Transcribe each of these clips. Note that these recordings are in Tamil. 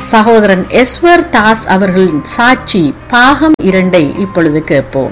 சகோதரன் எஸ்வர் தாஸ் அவர்களின் சாட்சி பாகம் இரண்டை இப்பொழுது கேட்போம்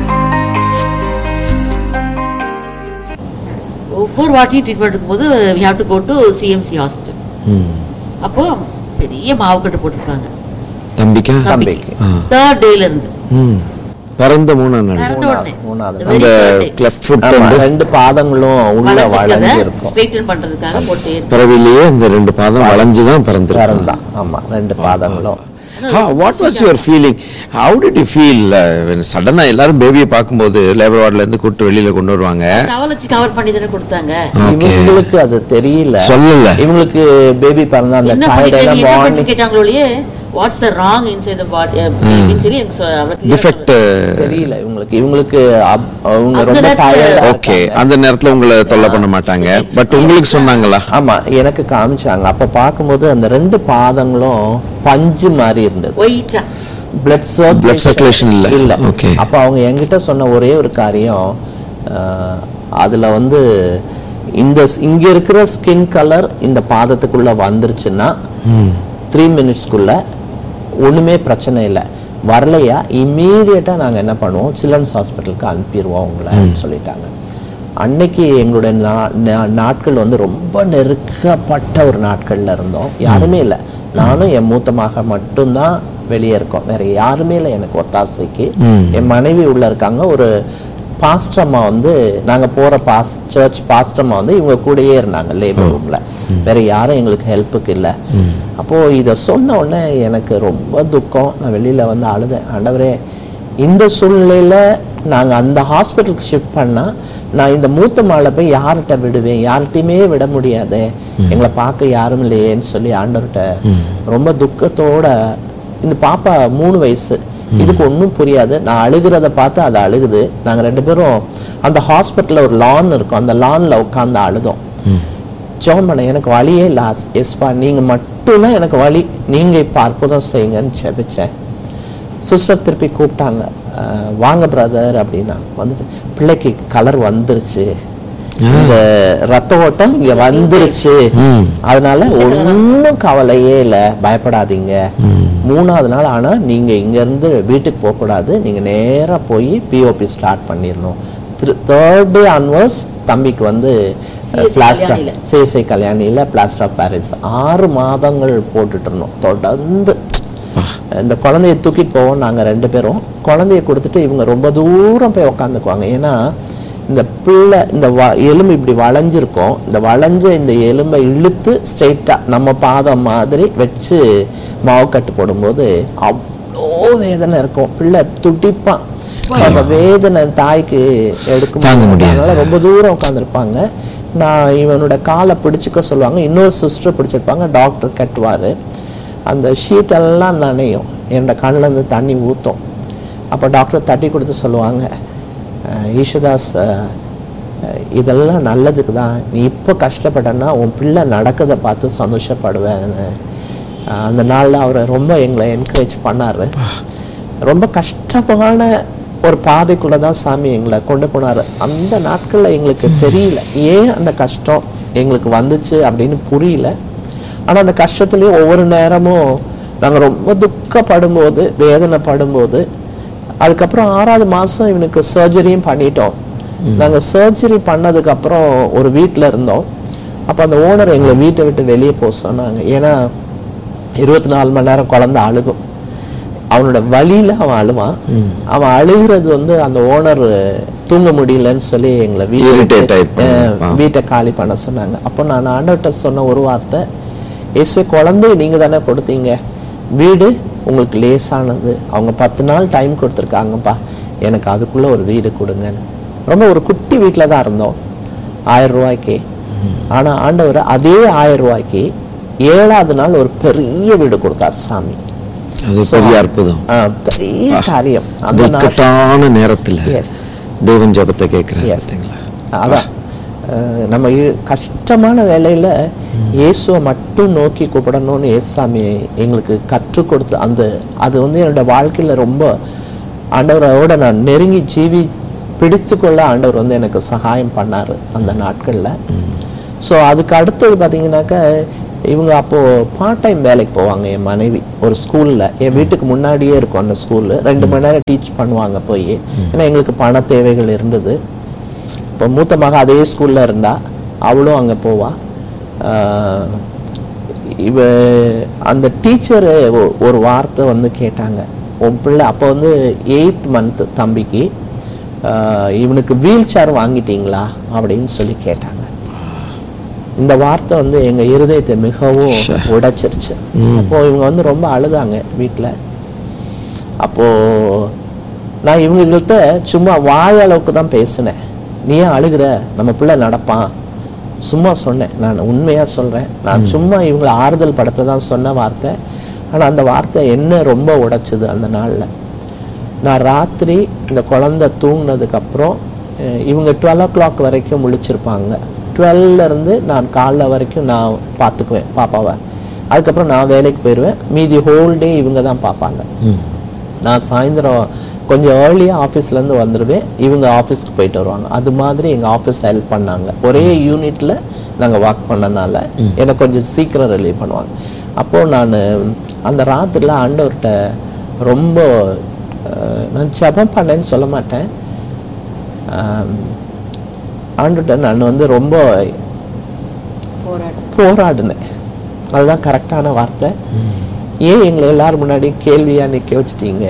ஒவ்வொரு வாட்டியும் ட்ரீட்மெண்ட் இருக்கும்போது we have to go to CMC hospital ம். அப்போ பெரிய மாவு கட்டு போட்டிருப்பாங்க தம்பிக்கா தம்பிக்கு ஆ. தேர்ட் டேல இருந்து ம். பிறந்த மூணாம் நாள் பிறந்த உடனே மூணாவது. The அந்த very third day. Club foot ஆமா, வந்து ரெண்டு பாதங்களும் உள்ள வளைஞ்சு இருக்கும் ஸ்ட்ரைட்டன் பண்றதுக்காக போட்டே இருப்பாங்க. பிறவிலேயே இந்த ரெண்டு பாதம் வளைஞ்சு தான் பிறந்திருக்காங்க பிறந்தான் ஆமா ரெண்டு பாதங்களும் what was your feeling how did you feel சடனா எல்லாரும் பேபியை பார்க்கும்போது லேபர் வார்ட்ல இருந்து கூட்டு வெளியில கொண்டு வருவாங்க டவல் வச்சு கவர் பண்ணி தானே கொடுத்தாங்க ஓகே இவங்களுக்கு அது தெரியல சொல்லல இவங்களுக்கு பேபி பிறந்த அந்த என்ன பண்ணிட்டு டயர்டெல்லாம் என்ன பண்ணி மார்னிங் கேட்டாங்களோலயே what's the wrong inside the body சொல்லி எனக்கு சொ- அவ clear ஆ டிஃபெக்ட் தெரியல இவங்களுக்கு இவங்களுக்கு அப்- அவங்க அந்த ரொம்ப நேரத்துல- டயர்டா ஓகே அந்த நேரத்துல உங்களை தொல்லை பண்ண மாட்டாங்க பட் உங்களுக்கு சொன்னாங்களா ஆமா எனக்கு காமிச்சாங்க அப்ப பார்க்கும்போது அந்த ரெண்டு பாதங்களும் பஞ்சு மாதிரி இருந்தது ஒயிட்டா பிளட் Blood circulation இல்ல. இல்ல Okay. அப்ப அவங்க என்கிட்ட சொன்ன ஒரே ஒரு காரியம் அஹ், அதுல வந்து இந்த ஸ்- இங்க இருக்கிற ஸ்கின் கலர் இந்த பாதத்துக்குள்ள வந்துருச்சுன்னா த்ரீ மினிட்ஸ்க்குள்ள ஒண்ணுமே பிரச்சனை இல்லை வரலையா இம்மீடியட்டா நாங்க என்ன பண்ணுவோம் சில்ட்ரன்ஸ் ஹாஸ்பிட்டலுக்கு அனுப்பிடுவோம் உங்களை சொல்லிட்டாங்க அன்னைக்கு எங்களுடைய நா- நா- நாட்கள் வந்து ரொம்ப நெருக்கப்பட்ட ஒரு நாட்கள்ல இருந்தோம் யாருமே இல்லை நானும் என் மூத்த மக மட்டும்தான் வெளியே இருக்கோம் வேற யாருமே இல்லை எனக்கு ஒத்தாசைக்கு என் மனைவி உள்ள இருக்காங்க ஒரு பாஸ்டம்மா வந்து நாங்க போற பாஸ் சர்ச் பாஸ்டம்மா வந்து இவங்க கூடயே இருந்தாங்க லேபர் ரூம்ல வேற யாரும் எங்களுக்கு ஹெல்ப்புக்கு இல்லை அப்போ இதை சொன்ன உடனே எனக்கு ரொம்ப துக்கம் நான் வெளியில வந்து அழுதேன் ஆண்டவரே இந்த சூழ்நிலையில நாங்க அந்த ஹாஸ்பிட்டலுக்கு ஷிஃப்ட் பண்ணா நான் இந்த மூத்த மாலை போய் யார்கிட்ட விடுவேன் யார்கிட்டயுமே விட முடியாதே எங்களை பார்க்க யாரும் இல்லையேன்னு சொல்லி ஆண்டவர்கிட்ட ரொம்ப துக்கத்தோட இந்த பாப்பா மூணு வயசு இதுக்கு ஒன்றும் புரியாது நான் அழுகிறத பார்த்து அது அழுகுது நாங்க ரெண்டு பேரும் அந்த ஹாஸ்பிட்டல்ல ஒரு லான் இருக்கும் அந்த லான்ல உட்காந்து அழுதோம் ஜோம் பண்ண எனக்கு வழியே இல்லை எஸ்பா நீங்க மட்டும்தான் எனக்கு வழி நீங்க இப்ப அற்புதம் செய்யுங்கன்னு செபிச்சேன் சிஸ்டர் திருப்பி கூப்பிட்டாங்க அஹ், வாங்க பிரதர் அப்படின்னா வந்துட்டு பிள்ளைக்கு கலர் வந்துருச்சு இந்த ரத்த ஓட்டம் இங்க வந்துருச்சு அதனால ஒண்ணும் கவலையே இல்ல பயப்படாதீங்க மூணாவது நாள் ஆனா நீங்க இங்க இருந்து வீட்டுக்கு போக கூடாது நீங்க நேரா போய் பிஓபி ஸ்டார்ட் பண்ணிடணும் தேர்ட் டே அன்வர்ஸ் தம்பிக்கு வந்து CSI பிளாஸ்டர் கல்யாணில. சேசை கல்யாணியில பிளாஸ்டர் ஆஃப் பாரிஸ் ஆறு மாதங்கள் போட்டுட்டு இருந்தோம் தொடர்ந்து இந்த குழந்தைய தூக்கிட்டு போவோம் நாங்க ரெண்டு பேரும் குழந்தைய கொடுத்துட்டு இவங்க ரொம்ப தூரம் போய் உக்காந்துக்குவாங்க ஏன்னா இந்த பிள்ளை இந்த வ- எலும்பு இப்படி வளைஞ்சிருக்கும் இந்த வளைஞ்ச இந்த எலும்பை இழுத்து ஸ்ட்ரெயிட்டா நம்ம பாதம் மாதிரி வச்சு மாவு கட்டு போடும்போது அவ்வளோ வேதனை இருக்கும் பிள்ளை துடிப்பான் So, அந்த வேதனை தாய்க்கு எடுக்க தாங்க முடியாது. அதனால ரொம்ப தூரம் உட்காந்துருப்பாங்க நான் இவனோட காலை பிடிச்சுக்க சொல்லுவாங்க இன்னொரு சிஸ்டர் பிடிச்சிருப்பாங்க டாக்டர் கட்டுவார் அந்த ஷீட் எல்லாம் நனையும் என்னோட கண்ணுல இருந்து தண்ணி ஊற்றும் அப்போ டாக்டர் தட்டி கொடுத்து சொல்லுவாங்க "அஹ், ஈஷதாஸ் அஹ், அஹ், இதெல்லாம் நல்லதுக்கு தான் நீ இப்போ கஷ்டப்பட்டன்னா உன் பிள்ளை நடக்கதை பார்த்து சந்தோஷப்படுவேன்னு அஹ், அந்த நாளில் அவரை ரொம்ப எங்களை என்கரேஜ் பண்ணாரு ரொம்ப கஷ்டமான ஒரு பாதைக்குள்ள தான் சாமி எங்களை கொண்டு போனாரு அந்த நாட்கள்ல எங்களுக்கு தெரியல ஏன் அந்த கஷ்டம் எங்களுக்கு வந்துச்சு அப்படின்னு புரியல ஆனா அந்த கஷ்டத்துலயும் ஒவ்வொரு நேரமும் நாங்க ரொம்ப துக்கப்படும் போது வேதனைப்படும் போது அதுக்கப்புறம் ஆறாவது மாசம் இவனுக்கு சர்ஜரியும் பண்ணிட்டோம் நாங்க சர்ஜரி பண்ணதுக்கு அப்புறம் ஒரு வீட்ல இருந்தோம் அப்ப அந்த ஓனர் எங்களை வீட்டை விட்டு வெளியே போக சொன்னாங்க ஏன்னா இருபத்தி நாலு மணி நேரம் குழந்தை அழுகும் அவனோட வழியில அவன் அழுவான் அவன் அழுகிறது வந்து அந்த ஓனர் தூங்க முடியலன்னு சொல்லி எங்களை வீட்டை Irritate விட்டு, ஆயிப்பாங்க. அஹ், வீட்டை காலி பண்ண சொன்னாங்க அப்போ நான் ஆண்டவர்கிட்ட சொன்ன ஒரு வார்த்தை இயேசுவே குழந்தை நீங்க தானே கொடுத்தீங்க வீடு உங்களுக்கு லேசானது அவங்க பத்து நாள் டைம் கொடுத்துருக்காங்கப்பா எனக்கு அதுக்குள்ள ஒரு வீடு கொடுங்கன்னு ரொம்ப ஒரு குட்டி வீட்டில் தான் இருந்தோம் ஆயிரம் ரூபாய்க்கு ஆனா ஆண்டவர் அதே ஆயிரம் ரூபாய்க்கு ஏழாவது நாள் ஒரு பெரிய வீடு கொடுத்தார் சாமி அது பெரிய அற்புதம் ஆ, பெரிய காரியம் அந்த நாள் துக்கட்டான நேரத்துல எஸ் தேவன் ஜெபத்தை கேட்கிறேன் எஸ் பார்த்தீங்களா அதான் அஹ், நம்ம இ- கஷ்டமான வேலையில இயேசுவை மட்டும் நோக்கி கூப்பிடணும்னு இயேசுசாமி எங்களுக்கு கற்றுக் கொடுத்து அந்த அது வந்து என்னோட வாழ்க்கையில ரொம்ப ஆண்டவரோட நான் நெருங்கி ஜீவி பிடித்துக்கொள்ள ஆண்டவர் வந்து எனக்கு சகாயம் பண்ணாரு அந்த நாட்கள்ல ஸோ அதுக்கு அடுத்தது பார்த்தீங்கன்னாக்கா இவங்க அப்போ பார்ட் டைம் வேலைக்கு போவாங்க என் மனைவி ஒரு ஸ்கூல்ல என் வீட்டுக்கு முன்னாடியே இருக்கும் அந்த ஸ்கூலு ரெண்டு மணி நேரம் டீச் பண்ணுவாங்க போய் ஏன்னா எங்களுக்கு பண தேவைகள் இருந்தது இப்போ மூத்த மக அதே ஸ்கூல்ல இருந்தா அவளும் அங்க போவா ஆஹ் இவ அந்த டீச்சர் ஒரு வார்த்தை வந்து கேட்டாங்க உன் பிள்ளை அப்போ வந்து எயித் மந்த் தம்பிக்கு ஆஹ் இவனுக்கு வீல் சேர் வாங்கிட்டீங்களா அப்படின்னு சொல்லி கேட்டாங்க இந்த வார்த்தை வந்து எங்க இருதயத்தை மிகவும் ச்சே. உடைச்சிருச்சு அப்போ இவங்க வந்து ரொம்ப அழுதாங்க வீட்ல அப்போ நான் இவங்ககிட்ட சும்மா வாய் அளவுக்கு தான் பேசினேன் நீ ஏன் அழுகிற நம்ம பிள்ளை நடப்பான் சும்மா சொன்னேன் நான் உண்மையா சொல்றேன் நான் சும்மா இவங்களை ஆறுதல் படுத்த தான் சொன்ன வார்த்தை ஆனா அந்த வார்த்தை என்ன ரொம்ப உடைச்சது அந்த நாள்ல நான் ராத்திரி இந்த குழந்தை தூங்கினதுக்கு அப்புறம் அஹ், இவங்க டுவெல் ஓ கிளாக் வரைக்கும் முழிச்சிருப்பாங்க 12 ல இருந்து நான் காலைல வரைக்கும் நான் பார்த்துக்குவேன் பாப்பாவை அதுக்கப்புறம் நான் வேலைக்கு போயிடுவேன் மீதி ஹோல் டே இவங்க தான் பார்ப்பாங்க நான் சாயந்தரம் கொஞ்சம் ஏர்லியாக ஆஃபீஸ்லேருந்து வந்துடுவேன் இவங்க ஆஃபீஸ்க்கு போயிட்டு வருவாங்க அது மாதிரி எங்கள் ஆஃபீஸ் ஹெல்ப் பண்ணாங்க ஒரே யூனிட்டில் நாங்கள் ஒர்க் பண்ணனால எனக்கு கொஞ்சம் சீக்கிரம் ரிலீவ் பண்ணுவாங்க அப்போது நான் அந்த ராத்திரில ஆண்டவர்கிட்ட ரொம்ப அஹ், நான் ஜெபம் பண்ணேன்னு சொல்ல மாட்டேன் ஆம், ஆண்டவர்கிட்ட நான் வந்து ரொம்ப போராட்டம் போராடினேன் அதுதான் கரெக்டான வார்த்தை ஏன் எங்களை எல்லாரும் முன்னாடி கேள்வியா நிக்க வச்சிட்டீங்க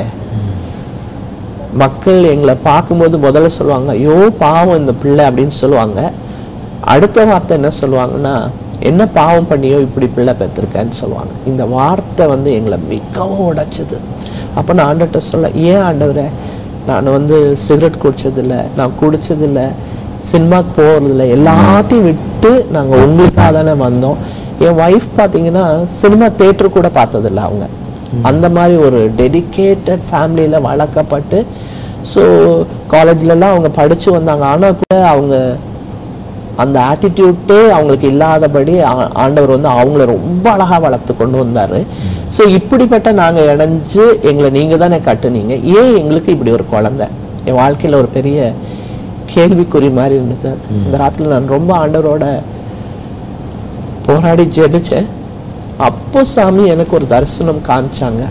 மக்கள் எங்களை பார்க்கும்போது முதல்ல சொல்லுவாங்க ஐயோ பாவம் இந்த பிள்ளை அப்படின்னு சொல்லுவாங்க அடுத்த வார்த்தை என்ன சொல்லுவாங்கன்னா என்ன பாவம் பண்ணியோ இப்படி பிள்ளை பெற்றிருக்கேன்னு சொல்லுவாங்க இந்த வார்த்தை வந்து எங்களை மிகவும் உடைச்சது அப்போ நான் ஆண்டவர்கிட்ட சொல்ல ஏன் ஆண்டவரே நான் வந்து சிகரெட் குடிச்சதில்லை நான் குடிச்சதில்லை சினிமாக்கு போகிறதில்ல எல்லாத்தையும் விட்டு நாங்கள் உங்களுக்காக தானே வந்தோம் என் ஒய்ஃப் பார்த்தீங்கன்னா சினிமா தேட்டர் கூட பார்த்ததில்ல அவங்க அந்த மாதிரி ஒரு டெடிகேட்டட் ஃபேமிலியில் வளர்க்கப்பட்டு ஸோ காலேஜ்லலாம் அவங்க படித்து வந்தாங்க ஆனால் கூட அவங்க அந்த ஆட்டிடியூட்டே அவங்களுக்கு இல்லாதபடி ஆ- ஆண்டவர் வந்து அவங்கள ரொம்ப அழகா வளர்த்து கொண்டு வந்தாரு ஸோ இப்படிப்பட்ட நாங்க இணைஞ்சு எங்களை நீங்க தானே கட்டுனீங்க ஏன் எங்களுக்கு இப்படி ஒரு குழந்தை என் வாழ்க்கையில ஒரு பெரிய கேள்விக்குறி மாதிரி இருந்தது இந்த ராத்திரில நான் ரொம்ப ஆண்டவரோட போராடி ஜெபிச்சேன் அப்போ சாமி எனக்கு ஒரு தரிசனம் காமிச்சாங்க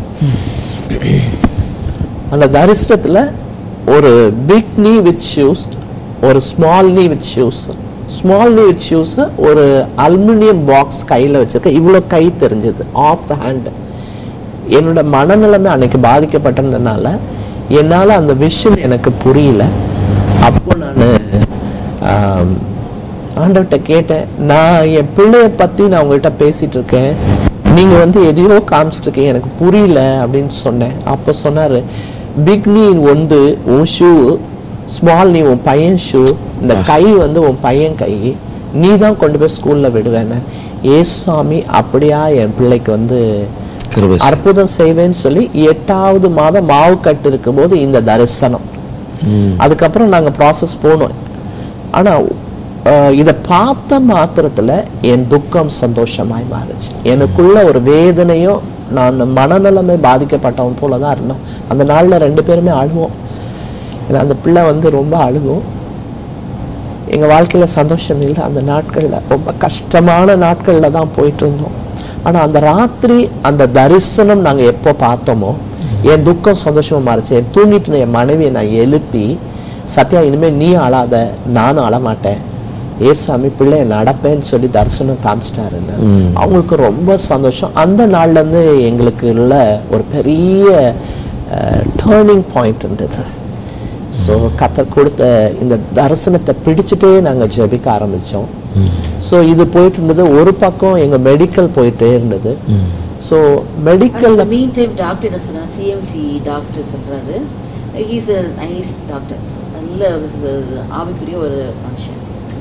அந்த தரிசனத்துல ஒரு பிக் நீ வித் ஷூஸ் ஒரு small knee with shoes small knee with shoes ஒரு அலுமினியம் பாக்ஸ் கையில வச்சிருக்க இவ்வளோ கை தெரிஞ்சது ஆஃப் ஹேண்ட் என்னோட மனநிலைமை அன்னைக்கு பாதிக்கப்பட்டதுனால என்னால அந்த விஷயம் எனக்கு புரியல அப்போ நான் ஆண்டவர்கிட்ட கேட்டேன் நான் என் பிள்ளைய பத்தி நான் உங்கள்கிட்ட பேசிட்டு இருக்கேன் நீங்க வந்து எதையோ காமிச்சிட்டு இருக்கீங்க எனக்கு புரியல அப்படின்னு சொன்னேன் அப்போ சொன்னாரு பிக் நீ வந்து உன் ஷூ ஸ்மால் நீ உன் பையன் ஷூ இந்த கை வந்து உன் பையன் கை நீ தான் கொண்டு போய் ஸ்கூல்ல விடுவேன்னு ஏசுசாமி அப்படியா என் பிள்ளைக்கு வந்து கிருபை செய்யும். அற்புதம் செய்வேன்னு சொல்லி எட்டாவது மாதம் மாவு கட்டு இருக்கும்போது இந்த தரிசனம் அதுக்கப்புறம் நாங்க ப்ராசஸ் போனோம் ஆனா அஹ், இத பார்த்த மாத்திரத்துல என் துக்கம் சந்தோஷமாய் மாறுச்சு எனக்குள்ள ஒரு வேதனையும் நான் மனநலமே பாதிக்கப்பட்டவன் போல தான் இருந்தோம் அந்த நாள்ல ரெண்டு பேருமே அழுவோம் ஏன்னா அந்த பிள்ளை வந்து ரொம்ப அழுகும் எங்க வாழ்க்கையில சந்தோஷம் இல்லை அந்த நாட்கள்ல ரொம்ப கஷ்டமான நாட்கள்ல தான் போயிட்டு இருந்தோம் ஆனா அந்த ராத்திரி அந்த தரிசனம் நாங்க எப்போ பார்த்தோமோ என் துக்கம் சந்தோஷமா மாறுச்சு என் தூங்கிட்டு இருந்த என் மனைவியை நான் எழுப்பி சத்யா இனிமே நீ அழாத நானும் அழமாட்டேன் ஏசாமி பிள்ளைய நடப்பேன்னு சொல்லி தரிசனம் காமிச்சிட்டாருன்னு அவங்களுக்கு ரொம்ப சந்தோஷம் அந்த நாள்ல இருந்து எங்களுக்கு உள்ள ஒரு பெரிய டேர்னிங் பாயிண்ட் இருந்தது ஸோ கத்தர் கொடுத்த இந்த தரிசனத்தை பிடிச்சிட்டே நாங்க ஜெபிக்க ஆரம்பிச்சோம் ஸோ இது போயிட்டு இருந்தது ஒரு பக்கம் எங்க மெடிக்கல் போயிட்டே இருந்தது ஸோ மெடிக்கல்ல மீன் டைம் டாக்டர் என்ன சொன்னா சிஎம்சி டாக்டர் சொல்றாரு ஹீஸ் அ நைஸ் டாக்டர் நல்ல ஒரு ஆவிக்குரிய ஒரு மனுஷன்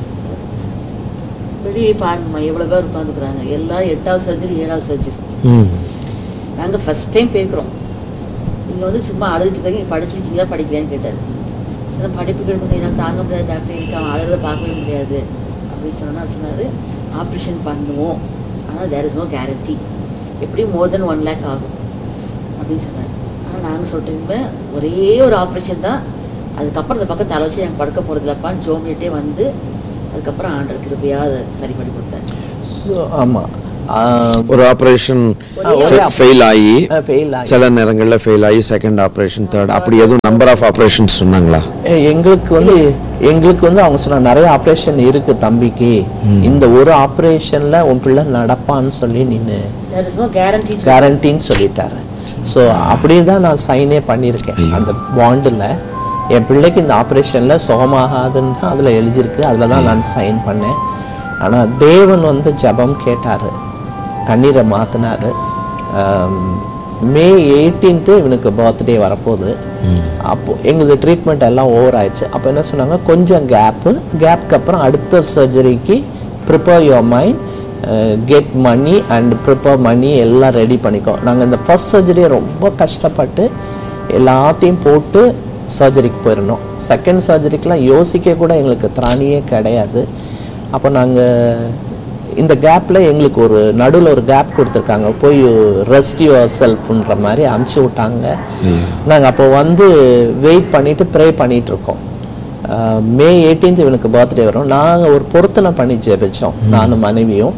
வெளியே பாருங்கம்மா எவ்வளோ பேர் உட்காந்துக்கிறாங்க எல்லாரும் எட்டாவது சர்ஜரி ஏழாவது சர்ஜரி ம் நாங்கள் ஃபர்ஸ்ட் டைம் போயிருக்கிறோம் நீங்கள் வந்து சும்மா அழுதுட்டு இருக்கீங்க படிச்சிருக்கீங்களா படிக்கலையான்னு கேட்டார் சில படிப்பு கிடைக்கும் என்னால் தாங்க முடியாது டாக்டர் எனக்கு அவன் அழுகிறத பார்க்கவே முடியாது அப்படின்னு சொன்னா சொன்னார் ஆப்ரேஷன் பண்ணுவோம் ஆனால் தேர் இஸ் நோ கேரண்டி எப்படியும் மோர் தென் ஒன் லேக் ஆகும் அப்படின்னு சொன்னார் ஆனால் நாங்கள் சொல்லிட்டு ஒரே ஒரு ஆப்ரேஷன் தான் அதுக்கப்புறம் இந்த பக்கம் தலை வச்சு எனக்கு படுக்க போகிறதில்லப்பான்னு ஜோம் பண்ணிட்டே வந்து அதுக்கப்புறம் ஆண்டர் கிருப்பையாக அதை சரி பண்ணி கொடுத்தாரு ஸோ ஆமாம் ஆஹ், ஒரு ஆபரேஷன் ஒரே ஃபெயில் ஆகி ஆஹ், fail ஆகி சில நேரங்கள்ல ஃபெயில் ஆகி செகண்ட் ஆபரேஷன் தேர்ட் அப்படி எதுவும் நம்பர் ஆஃப் ஆபரேஷன்ஸ் சொன்னாங்களா ஏ, எங்களுக்கு வந்து எங்களுக்கு வந்து அவங்க சொன்னாங்க நிறைய ஆப்ரேஷன் இருக்கு தம்பிக்கு இந்த ஒரு ஆப்ரேஷன்ல உன் பிள்ளை நடப்பான்னு சொல்லி நீனு there is no guarantee to கேரண்டின்னு சொல்லிட்டாரு ஸோ அப்படியே தான் நான் சைனே பண்ணியிருக்கேன் அந்த பாண்டில் என் பிள்ளைக்கு இந்த ஆப்ரேஷனில் சுகமாகாதுன்னு தான் அதில் எழுதியிருக்கு அதில் தான் நான் சைன் பண்ணேன் ஆனால் தேவன் வந்து ஜெபம் கேட்டார் கண்ணீரை மாற்றினாரு மே எயிட்டீன்த்து இவனுக்கு பர்த்டே வரப்போகுது அப்போ எங்களுக்கு ட்ரீட்மெண்ட் எல்லாம் ஓவர் ஆயிடுச்சு அப்போ என்ன சொன்னாங்க கொஞ்சம் கேப்பு கேப்க்கு அப்புறம் அடுத்த சர்ஜரிக்கு prepare your mind get money and prepare money எல்லாம் ரெடி பண்ணிக்கோ நாங்கள் இந்த ஃபர்ஸ்ட் சர்ஜரியை ரொம்ப கஷ்டப்பட்டு எல்லாத்தையும் போட்டு சர்ஜரிக்கு போயிருந்தோம் செகண்ட் சர்ஜரிக்கெலாம் யோசிக்க கூட எங்களுக்கு திராணியே கிடையாது அப்போ நாங்கள் இந்த கேப்பில் எங்களுக்கு ஒரு நடுவில் ஒரு கேப் கொடுத்துருக்காங்க போய் ரெஸ்ட் யுவர் செல்ஃப்ன்ற மாதிரி அமுச்சு விட்டாங்க நாங்கள் அப்போ வந்து வெயிட் பண்ணிட்டு ப்ரே பண்ணிட்டு இருக்கோம் ஆஹ் மே 18th இவனுக்கு பர்த்டே வரும் நாங்கள் ஒரு பொருத்தனை பண்ணி ஜெபிச்சோம் நானும் மனைவியும்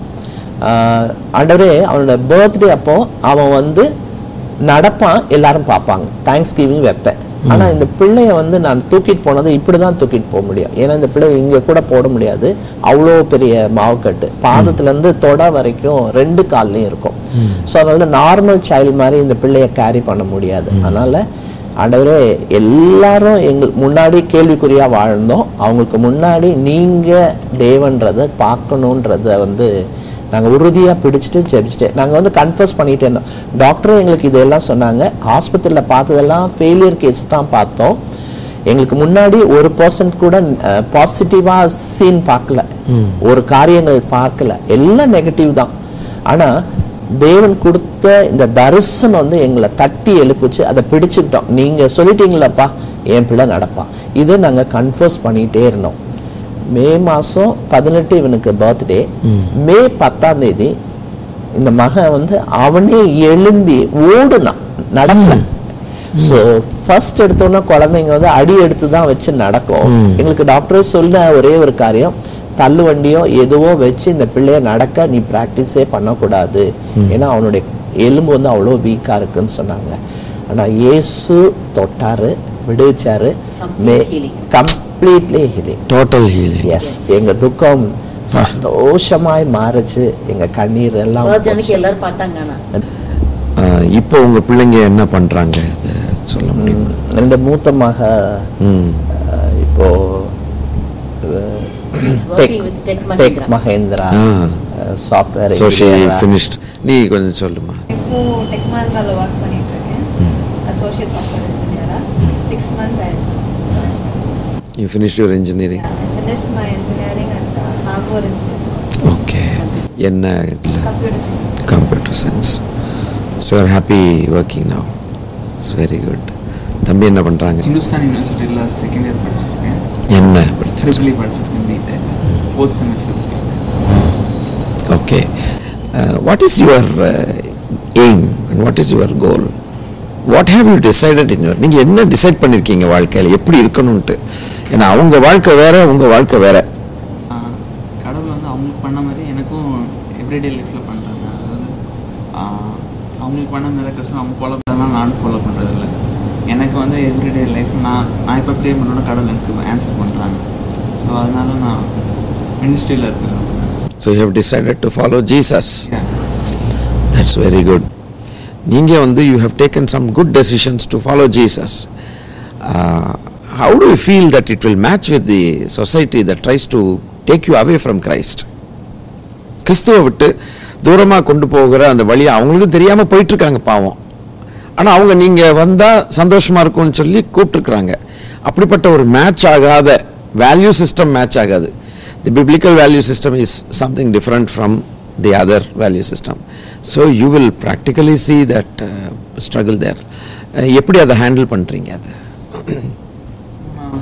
ஆஹ் ஆண்டவரே அவனோட பர்த்டே அப்போ அவன் வந்து நடப்பான் எல்லாரும் பார்ப்பாங்க தேங்க்ஸ் கிவிங் வைப்பேன் ஆனா இந்த பிள்ளைய வந்து நான் தூக்கிட்டு போனது இப்படி தான் தூக்கிட்டு போக முடியும் ஏன்னா இந்த பிள்ளை இங்க கூட போட முடியாது அவ்வளோ பெரிய மாவுக்கட்டு பாதத்துல இருந்து தொட வரைக்கும் ரெண்டு கால்லையும் இருக்கும் ஸோ அதனால நார்மல் சைல்டு மாதிரி இந்த பிள்ளைய கேரி பண்ண முடியாது அதனால ஆண்டவரே எல்லாரும் எங்கள் முன்னாடி கேள்விக்குறியா வாழ்ந்தோம் அவங்களுக்கு முன்னாடி நீங்க தேவன்றதை பார்க்கணுன்றத வந்து நாங்க உறுதியா பிடிச்சிட்டு ஜெபிச்சுட்டு நாங்க வந்து கன்ஃபர்ஸ் பண்ணிட்டு இருந்தோம் டாக்டரும் எங்களுக்கு இதெல்லாம் சொன்னாங்க ஹாஸ்பிட்டல்ல பார்த்ததெல்லாம் ஃபெயிலியர் கேஸ் தான் பார்த்தோம் எங்களுக்கு முன்னாடி ஒரு பர்சன்ட் கூட பாசிட்டிவா சீன் பார்க்கல ஒரு காரியங்கள் பார்க்கல எல்லாம் நெகட்டிவ் தான் ஆனா தேவன் கொடுத்த இந்த தரிசனம் வந்து எங்களை தட்டி எழுப்பிச்சு அதை பிடிச்சுக்கிட்டோம் நீங்க சொல்லிட்டீங்களப்பா என் பிள்ளை நடப்பா இதை நாங்க கன்ஃபர்ஸ் பண்ணிட்டே இருந்தோம் மே மாசம் பதினெட்டு இவனுக்கு பர்த்டே மே பத்தாம் தேதி இந்த மகன் வந்து அவனே எழும்பி ஓடுனான் நடக்கல ஸோ ஃபர்ஸ்ட் எடுத்தோன்னா குழந்தைங்க வந்து அடி எடுத்து தான் வச்சு நடக்கும் எங்களுக்கு டாக்டர் சொன்ன ஒரே ஒரு காரியம் தள்ளு வண்டியோ எதுவோ வச்சு இந்த பிள்ளைய நடக்க நீ ப்ராக்டிஸே பண்ணக்கூடாது ஏன்னா அவனுடைய எலும்பு வந்து அவ்வளோ வீக்காக இருக்குன்னு சொன்னாங்க ஆனா இயேசு தொட்டாரு விடுவிச்சாரு மே Complete healing. Completely healing total healing yes எங்க துக்கம் சந்தோஷமாய் மாறுச்சு எங்க கண்ணீர் எல்லாம் birthday அன்னைக்கு எல்லாரும் பார்த்தாங்க ஆனா இப்போ உங்க பிள்ளைங்க என்ன பண்றாங்க அது சொல்ல முடியும் ம், ரெண்டு மூத்த மக ம் அஹ், இப்போ working with Tech tech Mahindra. Mahindra ah. Software so she finished நீ கொஞ்சம் சொல்லுமா இப்போ டெக் மஹிந்திரால ஒர்க் பண்ணிட்டு இருக்கேன் அசோசியேட் சாஃப்ட்வேர் இன்ஜினியரா சிக்ஸ் மந்த்ஸ் ஆயிருக்கு you finish your engineering finished my engineering and hardware engineering okay என்ன இதில் computer science computer science so are happy working now it's very good தம்பி என்ன பண்ணுறாங்க இந்துஸ்தான் யூனிவர்சிட்டியில் செகண்ட் இயர் படிச்சிருக்கேன் என்ன படிச்சிருக்கீங்க ட்ரிபிள் படிச்சிருக்கேன் நீட்டு fourth semester start okay what is your aim and what is your goal what have you decided in your நீங்கள் என்ன டிசைட் பண்ணியிருக்கீங்க வாழ்க்கையில் எப்படி இருக்கணும்ட்டு ஏன்னா அவங்க வாழ்க்கை வேற உங்கள் வாழ்க்கை வேற கடவுள் வந்து அவங்களுக்கு பண்ண மாதிரி எனக்கும் எவ்ரிடே லைஃப்பில் பண்ணுறாங்க அதாவது ஆஹ், அவங்களுக்கு பண்ண மிரக்கல்ஸ் அவங்க ஃபாலோ பண்ணலாம் நானும் ஃபாலோ பண்ணுறதில்ல எனக்கு வந்து எவ்ரிடே லைஃப் நான் நான் இப்போ ப்ரே பண்ணோட கடவுள் எனக்கு ஆன்சர் பண்ணுறாங்க ஸோ அதனால நான் மினிஸ்ட்ரியில் இருக்கேன் so you have decided to follow Jesus Yeah. That's very good நீங்கள் வந்து you have taken some good decisions to follow Jesus how do you feel that it will match with the society that tries to take you away from Christ கிறிஸ்துவை விட்டு தூரமாக கொண்டு போகிற அந்த வழியை அவங்களுக்கும் தெரியாமல் போயிட்டுருக்காங்க பாவம் ஆனால் அவங்க நீங்கள் வந்தால் சந்தோஷமாக இருக்கும்னு சொல்லி கூப்பிட்டுருக்குறாங்க அப்படிப்பட்ட ஒரு மேட்ச் ஆகாத வேல்யூ சிஸ்டம் மேட்ச் ஆகாது the biblical value system is something different from the other value system so you will practically see that struggle there எப்படி அதை ஹேண்டில் பண்ணுறீங்க அதை நம்ம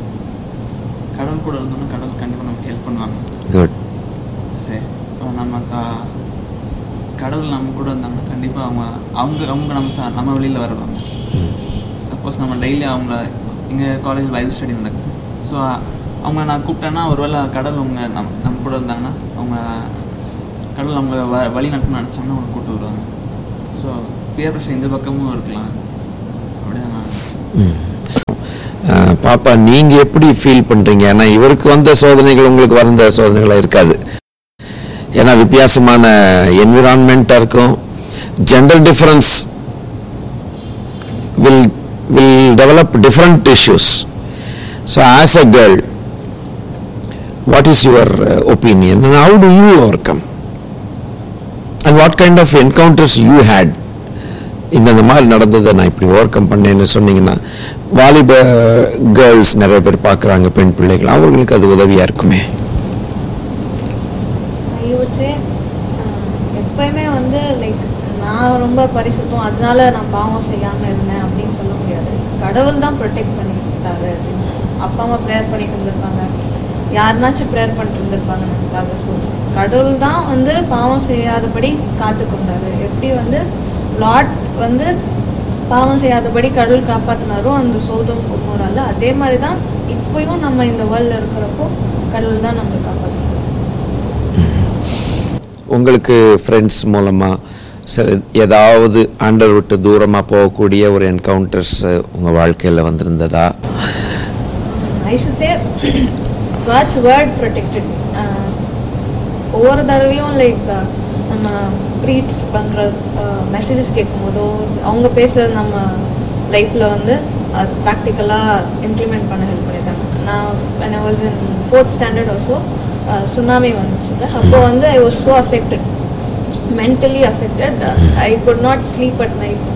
கடவுள் கூட இருந்தோம்னா கடவுள் கண்டிப்பாக நமக்கு ஹெல்ப் பண்ணுவாங்க குட் சரி இப்போ நம்ம க- கடவுள் நம்ம கூட இருந்தாங்கன்னா கண்டிப்பாக அவங்க அவங்க அவங்க நம்ம ச நம்ம வெளியில் வருவாங்க சப்போஸ் நம்ம டெய்லி அவங்கள எங்கள் காலேஜ் பைபிள் ஸ்டடி நடக்குது ஸோ அவங்க நான் கூப்பிட்டேன்னா ஒருவேளை கடவுள் அவங்க நம் நம்ம கூட இருந்தாங்கன்னா அவங்க கடவுள் நம்மளை வ வழி நடத்தணும்னு நினச்சோம்னா அவங்க கூட்டு வருவாங்க ஸோ பியர் ப்ரெஷர் இந்த பக்கமும் இருக்கலாம் அப்படியே நான் அஹ் பாப்பா நீங்க எப்படி ஃபீல் பண்றீங்க ஏன்னா இவருக்கு வந்த சோதனைகள் உங்களுக்கு வந்த சோதனைகளா இருக்காது ஏன்னா வித்தியாசமான என்விரான்மெண்ட்டாக இருக்கும் gender difference will will develop different issues so as a girl what is your opinion and how do you overcome and what kind of encounters you had இந்த இந்த மாதிரி நடந்ததை நான் இப்படி ஓவர் கம் பண்ணேன்னு சொன்னீங்கன்னா வாலிப கேர்ள்ஸ் நிறைய பேர் பார்க்குறாங்க பெண் பிள்ளைகள் அவர்களுக்கு அது உதவியாக இருக்குமே ஐ வுட் சே எப்பயுமே வந்து லைக் நான் ரொம்ப பரிசுத்தம் அதனால நான் பாவம் செய்யாமல் இருந்தேன் அப்படின்னு சொல்ல முடியாது கடவுள் தான் ப்ரொடெக்ட் பண்ணிட்டாரு அப்படின்னு சொல்லலாம் அப்பா அம்மா ப்ரேயர் பண்ணிட்டு இருந்திருப்பாங்க யாருனாச்சும் ப்ரேயர் பண்ணிட்டு இருந்திருப்பாங்க நமக்காக ஸோ கடவுள் தான் வந்து பாவம் செய்யாதபடி காத்து கொண்டாரு எப்படி வந்து லாட் வந்து பாவம் செய்யாதபடி கடவுள் காப்பாத்தினாரோ அந்த சோதம் குமோரால அதே மாதிரி தான் இப்பயும் நம்ம இந்த வேர்ல்டில் இருக்கிறப்போ கடவுள் தான் நம்மளை காப்பாற்றுறாரு உங்களுக்கு ஃப்ரெண்ட்ஸ் மூலமாக சில ஏதாவது ஆண்டர் விட்டு தூரமாக போகக்கூடிய ஒரு என்கவுண்டர்ஸ் உங்கள் வாழ்க்கையில் வந்திருந்ததா I should say God's word protected ஒவ்வொரு தடவையும் லைக் நம்ம ப்ரீச் பண்ணுற மெசேஜஸ் கேட்கும்போதோ அவங்க பேசுகிறது நம்ம லைஃப்பில் வந்து அது ப்ராக்டிக்கலாக இம்ப்ளிமெண்ட் பண்ண ஹெல்ப் பண்ணியிருக்காங்க நான் when I was in fourth standard also tsunami வந்துச்சு அப்போ வந்து I was so affected mentally affected I could not sleep at night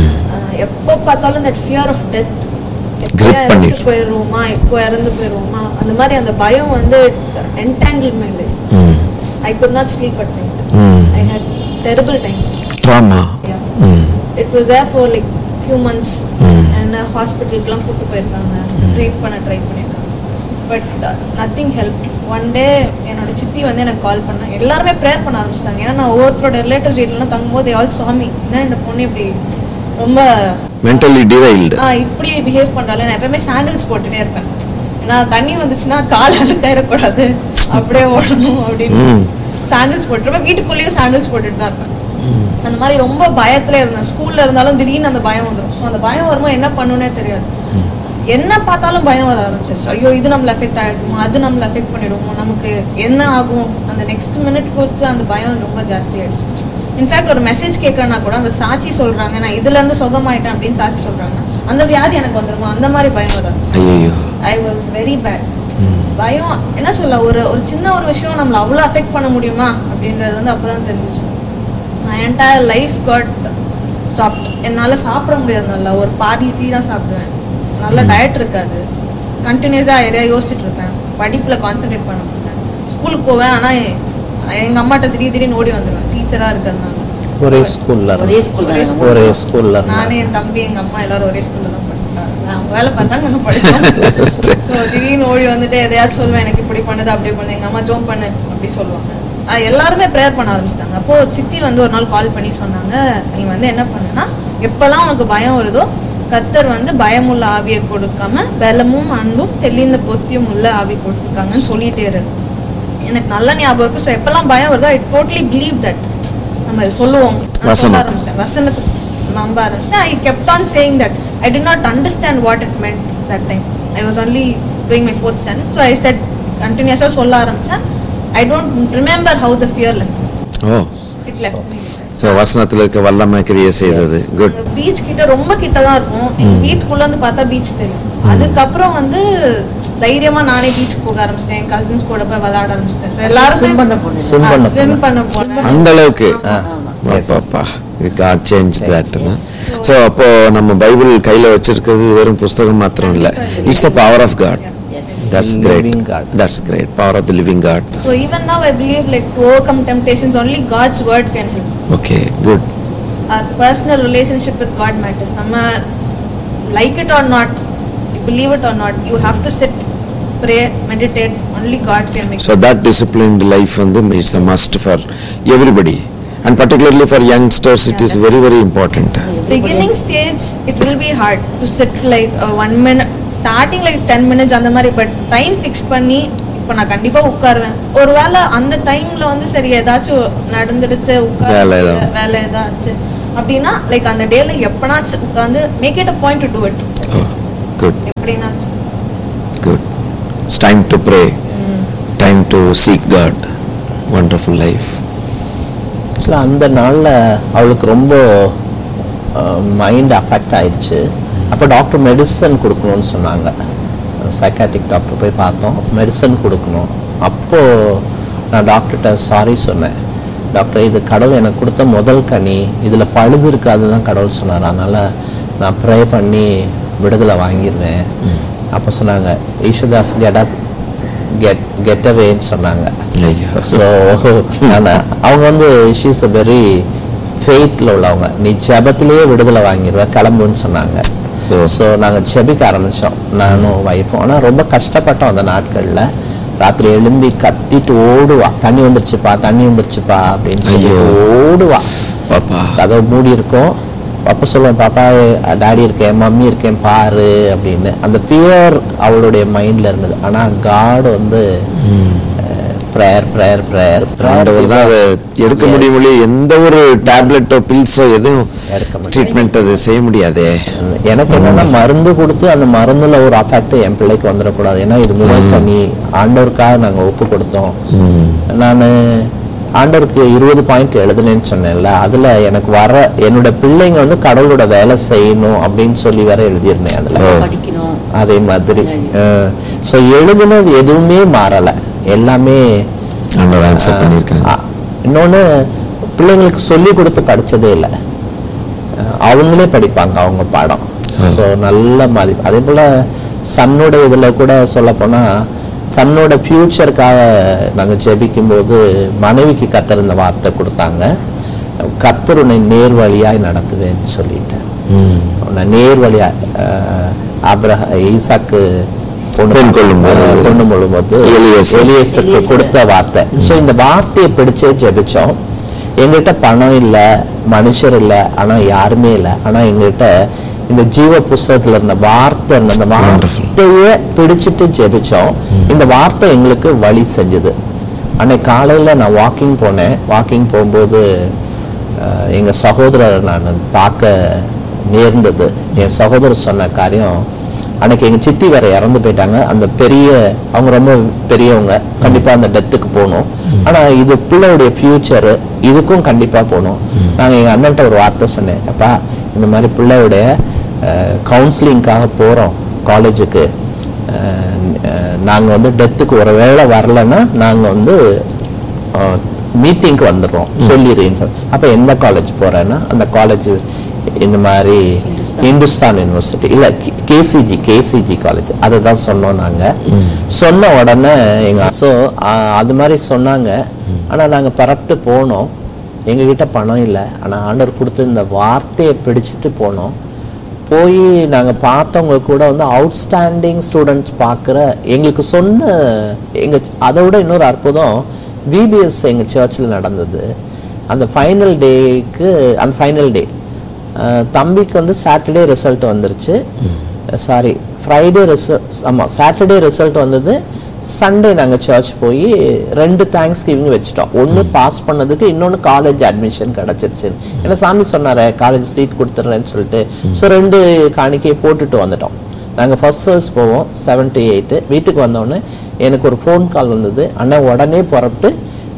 எப்போ பார்த்தாலும் that fear of death Grip இறந்து பண்ணிட்டு. போயிடுவோமா இப்போ இறந்து போயிடுவோமா அந்த மாதிரி அந்த பயம் வந்து entangle my life hmm I could not sleep at night hmm I had terrible times trauma hmm it was there for like few months hmm. And ஹாஸ்பிட்டலுக்குலாம் கூப்பிட்டு போயிருக்காங்க ட்ரீட் பண்ண ட்ரை பண்ணியிருக்காங்க but nothing help one day என்னோட சித்தி வந்து எனக்கு கால் பண்ணா எல்லாருமே ப்ரேயர் பண்ண ஆரம்பிச்சிட்டாங்க ஏன்னா நான் ஒவ்வொருத்தரோட ரிலேட்டிவ்ஸ் வீட்லலாம் தங்கும்போது ஆல் சாமி ஏன்னா இந்த பொண்ணு இப்படி ரொம்ப மென்டலி டிவைல்டு ஆ இப்படி பிஹேவ் பண்றால நான் எப்பவுமே சாண்டில்ஸ் போட்டுட்டே இருப்பேன் ஏன்னா தண்ணி வந்துச்சுன்னா கால் அழுக்காயிடக்கூடாது அப்படியே ஓடணும் அப்படின்னு ம். சாண்டில்ஸ் போட்டுருப்பேன் வீட்டுக்குள்ளேயும் சாண்டில்ஸ் போட்டுட்டு தான் இருப்பேன் அந்த மாதிரி ரொம்ப பயத்துல இருந்தேன் ஸ்கூல்ல இருந்தாலும் திடீர்னு அந்த பயம் வந்துடும் ஸோ அந்த பயம் வரும்போது என்ன பண்ணுனே தெரியாது என்ன பார்த்தாலும் பயம் வர ஆரம்பிச்சிருச்சு ஐயோ இது நம்மள எஃபெக்ட் ஆகிடுமோ அது நம்மள எஃபெக்ட் பண்ணிடுமோ நமக்கு என்ன ஆகும் அந்த நெக்ஸ்ட் மினிட் கொடுத்து அந்த பயம் ரொம்ப ஜாஸ்தி ஆயிடுச்சு இன்ஃபேக்ட் ஒரு மெசேஜ் கேட்கறேன்னா கூட அந்த சாட்சி சொல்றாங்க நான் இதுல இருந்து சுகமாயிட்டேன் அப்படின்னு சாட்சி சொல்றாங்க அந்த வியாதி எனக்கு வந்துருமா அந்த மாதிரி பயம் வராது ஐயோ ஐ வாஸ் வெரி பேட் பயம் என்ன சொல்ல ஒரு ஒரு சின்ன ஒரு விஷயம் நம்மள அவ்வளோ அஃபெக்ட் பண்ண முடியுமா அப்படின்றது வந்து அப்பதான் தெரிஞ்சிச்சு my entire life God stop என்னால் சாப்பிட முடியாது நல்லா ஒரு பாதி இட்லி தான் சாப்பிடுவேன் நல்ல டயட் இருக்காது கண்டினியூஸாக எதையா யோசிச்சுட்டு இருப்பேன் படிப்பில் கான்சென்ட்ரேட் பண்ண மாட்டேன் ஸ்கூலுக்கு போவேன் ஆனால் எங்கள் அம்மாட்ட திடீர் திடீர்னு ஓடி வந்துடுவேன் டீச்சராக இருக்கிறதுனால ஒரே ஸ்கூல்ல ஒரே ஸ்கூல் தான் ஒரே ஒரே ஸ்கூல்ல நானே என் தம்பி எங்க அம்மா எல்லாரும் ஒரே ஸ்கூல்ல தான் படிச்சாங்க அவங்க வேலை பார்த்தாங்க நான் படிச்சோம் So, திடீர்னு ஓடி வந்துட்டு எதையாச்சும் சொல்லுவேன் எனக்கு இப்படி பண்ணுது அப்படி பண்ணுது எங்க அம்மா ஜோம் பண்ணு அப்படி சொல்லுவாங்க ஆஹ் எல்லாருமே ப்ரேயர் பண்ண ஆரம்பிச்சிட்டாங்க அப்போ சித்தி வந்து ஒரு நாள் கால் பண்ணி சொன்னாங்க நீ வந்து என்ன பண்ணுனா எப்பெல்லாம் உனக்கு பயம் வருதோ கத்தர் வந்து பயமுள்ள ஆவியை கொடுக்காம பலமும் அன்பும் தெளிந்த பொத்தியும் உள்ள ஆவி கொடுத்துருக்காங்கன்னு சொல்லிட்டே இரு எனக்கு நல்ல ஞாபகம் இருக்கு ஸோ எப்பெல்லாம் பயம் வருதோ ஐ டோட்லி பிலீவ் தட் நம்ம சொல்லுவோம் நான் சொல்ல வசனம். ஆரம்பிச்சேன் வசனத்துக்கு நம்ப ஆரம்பிச்சேன் I kept on saying that I did not understand what it meant that time I was only doing my fourth standard so I said கண்டினியூஸாக சொல்ல ஆரம்பிச்சேன் I don't remember how the fear left oh it left so வசனத்தில் இருக்க வல்லமை கிரியை செய்தது குட் பீச் கிட்ட ரொம்ப கிட்ட தான் இருக்கும் எங்க வீட்டுக்குள்ள இருந்து பார்த்தா பீச் தெரியும் அதுக்கப்புறம் வந்து தைரியமா நானே பீச் போக ஆரம்பிச்சிட்டேன் என் கசின்ஸ் கூட போய் விளையாட ஆரம்பிச்சிட்டேன் So எல்லாருமே Swim பண்ண போனீங்க. Swim பண்ண ஸ்விம் பண்ண போனேன் அந்த அளவுக்கு ஆமா. பாப்பா காட் சேஞ்ச் தட்னா ஸோ அப்போ நம்ம பைபிள் கையில் வச்சிருக்கிறது வெறும் புஸ்தகம் மாத்திரம் இல்லை it's the power of God yes that's great Living God. That's great power of the living God So even now I believe like to overcome temptations only God's word can help. Okay good Our personal relationship with God matters. நம்ம like it or not, you believe it or not, you have to sit, pray, meditate. Only God can make. So that disciplined life வந்து it's a must for everybody and particularly for youngsters it is very very important beginning stage it will be hard to sit like uh, one minute starting like 10 minutes அந்த மாதிரி பட் டைம் ஃபிக்ஸ் பண்ணி இப்போ நான் கண்டிப்பா உட்காருவேன் ஒருவேளை அந்த டைம்ல வந்து சரி ஏதாச்சும் நடந்துடுச்சு உட்கார வேலை ஏதாவது. வேலை ஏதாச்சும் அப்படின்னா லைக் அந்த டேல எப்பனாச்சும் உட்காந்து make it a point to do it Oh, good, எப்படின்னாச்சும் good. It's time to pray, time to seek God. Wonderful life. ஆக்சுவலாக அந்த நாளில் அவளுக்கு ரொம்ப மைண்ட் அஃபெக்ட் ஆயிடுச்சு அப்போ டாக்டர் மெடிசன் கொடுக்கணும்னு சொன்னாங்க சைக்காட்டிக் டாக்டர் போய் பார்த்தோம் மெடிசன் கொடுக்கணும் அப்போது நான் டாக்டர்கிட்ட சாரி சொன்னேன் டாக்டர் இது கடவுள் எனக்கு கொடுத்த முதல் கனி இதில் பழுது இருக்காது தான் கடவுள் சொன்னார் அதனால் நான் ப்ரே பண்ணி விடுதலை வாங்கிடுவேன் அப்போ சொன்னாங்க ஈஸ்வதாஸ் கெட் அப் கெட் கெட் அவேன்னு சொன்னாங்க ஐயா. ஸோ அவங்க வந்து ஷீஸ் அ வெரி ஃபெய்த்தில் உள்ளவங்க நீ ஜெபத்திலேயே விடுதலை வாங்கிடுவ கிளம்புன்னு சொன்னாங்க ஓ. ஸோ நாங்கள் ஜெபிக்க ஆரம்பித்தோம் நானும் வைஃபும் ஆனால் ரொம்ப கஷ்டப்பட்டோம் அந்த நாட்களில் ராத்திரி எழும்பி கத்திட்டு ஓடுவா தண்ணி வந்துருச்சுப்பா தண்ணி வந்துருச்சுப்பா அப்படின்னு சொல்லி ஐயோ. ஓடுவா பாப்பா கதவு மூடி இருக்கும் அப்போ சொல்லுவேன் பாப்பா டாடி இருக்கேன் மம்மி இருக்கேன் பாரு அப்படின்னு அந்த ஃபியர் அவளுடைய மைண்ட்ல இருந்தது ஆனா காட் வந்து ப்ரேயர் ப்ரேயர் ப்ரேயர் ஆண்டவர் தான் அதை எடுக்க முடியும் ஒழிய எந்த ஒரு டேப்லெட்டோ பில்ஸோ எதுவும் எடுக்க முடியாது. ட்ரீட்மெண்ட் அது செய்ய முடியாதே எனக்கு என்னன்னா மருந்து கொடுத்து அந்த மருந்துல ஒரு அஃபெக்ட் என் பிள்ளைக்கு வந்துடக்கூடாது ஏன்னா இது முதல் பண்ணி ஆண்டவருக்காக நாங்க ஒப்பு கொடுத்தோம் நான் ஆண்டவருக்கு இருபது பாயிண்ட் எழுதுனேன்னு சொன்னேன்ல அதுல எனக்கு வர என்னோட பிள்ளைங்க வந்து கடவுளோட வேலை செய்யணும் அப்படின்னு சொல்லி வேற எழுதியிருந்தேன் அதுல படிக்கணும் அதே மாதிரி ஸோ எழுதுனது எதுவுமே மாறல எல்லாமே ஆண்டவர் ஆன்சர் பண்ணியிருக்காங்க ஆ, இன்னொன்னு பிள்ளைங்களுக்கு சொல்லி கொடுத்து படிச்சதே இல்லை அஹ் அவங்களே படிப்பாங்க அவங்க பாடம் ஸோ நல்ல மதிப்பு அதே போல சன்னோட இதுல கூட சொல்ல போனா தன்னோட ஃபியூச்சருக்காக நாங்கள் ஜெபிக்கும்போது மனைவிக்கு கத்தர் இந்த வார்த்தை கொடுத்தாங்க கத்தர் உன்னை நேர் வழியாய் நடத்துவேன்னு சொல்லிட்டு ம். உன்னை நேர் வழியா அப்ரஹ ஈசாக்கு பொண்ணு பெண் கொள்ளும்போது. அஹ் பொண்ணு கொள்ளும்போது எலியேசர். எலியேசருக்கு கொடுத்த வார்த்தை ஸோ இந்த வார்த்தையை பிடிச்சே ஜெபிச்சோம் எங்ககிட்ட பணம் இல்லை மனுஷர் இல்லை ஆனா யாருமே இல்லை ஆனா எங்ககிட்ட இந்த ஜீவ புஸ்தகத்துல இருந்த வார்த்தை இருந்த அந்த வார்த்தையை பிடிச்சிட்டு ஜெபிச்சோம் இந்த வார்த்தை எங்களுக்கு வழி செஞ்சது அன்னைக்கு காலையில நான் வாக்கிங் போனேன் வாக்கிங் போகும்போது அஹ், எங்க சகோதரரை நான் பார்க்க நேர்ந்தது என் சகோதரர் சொன்ன காரியம் அன்னைக்கு எங்க சித்தி வேற இறந்து போயிட்டாங்க அந்த பெரிய அவங்க ரொம்ப பெரியவங்க கண்டிப்பா அந்த டெத்துக்கு போகணும் ஆனா இது பிள்ளையுடைய ஃபியூச்சர் இதுக்கும் கண்டிப்பா போகணும் நாங்க எங்க அண்ணன்ட்ட ஒரு வார்த்தை சொன்னேன் அப்பா இந்த மாதிரி பிள்ளையுடைய கவுன்சிலிங்காக போறோம் காலேஜுக்கு நாங்க வந்து டெத்துக்கு ஒரு வேளை வரலைன்னா நாங்க வந்து மீட்டிங்க்கு வந்துடுறோம் சொல்லிடுறீங்க அப்ப எந்த காலேஜ் போறேன்னா அந்த காலேஜ் இந்த மாதிரி இந்துஸ்தான் யூனிவர்சிட்டி இல்ல கேசிஜி கேசிஜி காலேஜ் அதை தான் சொன்னோம் நாங்க சொன்ன உடனே எங்க ஸோ அது மாதிரி சொன்னாங்க ஆனா நாங்க பரப்பிட்டு போனோம் எங்ககிட்ட பணம் இல்லை ஆனா ஆண்டவர் கொடுத்த இந்த வார்த்தையை பிடிச்சிட்டு போனோம் போய் நாங்க பார்த்தவங்க கூட வந்து அவுட்ஸ்டாண்டிங் ஸ்டூடெண்ட்ஸ் பார்க்குற எங்களுக்கு சொன்ன எங்க அதை விட இன்னொரு அற்புதம் விபிஎஸ் எங்க சர்ச்சில் நடந்தது அந்த ஃபைனல் டேக்கு அந்த ஃபைனல் டே தம்பிக்கு வந்து சாட்டர்டே ரிசல்ட் வந்துருச்சு சாரி ஃப்ரைடே ரிசல்ட் ஆமாம் சாட்டர்டே ரிசல்ட் வந்தது சண்டே நாங்கள் சர்ச் போய் ரெண்டு தேங்க்ஸ் கிவிங் வச்சுட்டோம் ஒன்று பாஸ் பண்ணதுக்கு இன்னொன்று காலேஜ் அட்மிஷன் கிடச்சிருச்சு ஏன்னா சாமி சொன்னாரே காலேஜ் சீட் கொடுத்துட்றேன்னு சொல்லிட்டு ஸோ ரெண்டு காணிக்கையை போட்டுட்டு வந்துட்டோம் நாங்கள் ஃபர்ஸ்ட் சர்ச் போவோம் செவன்ட்டி எயிட்டு வீட்டுக்கு வந்தோடனே எனக்கு ஒரு ஃபோன் கால் வந்தது அண்ணன் உடனே புறப்பட்டு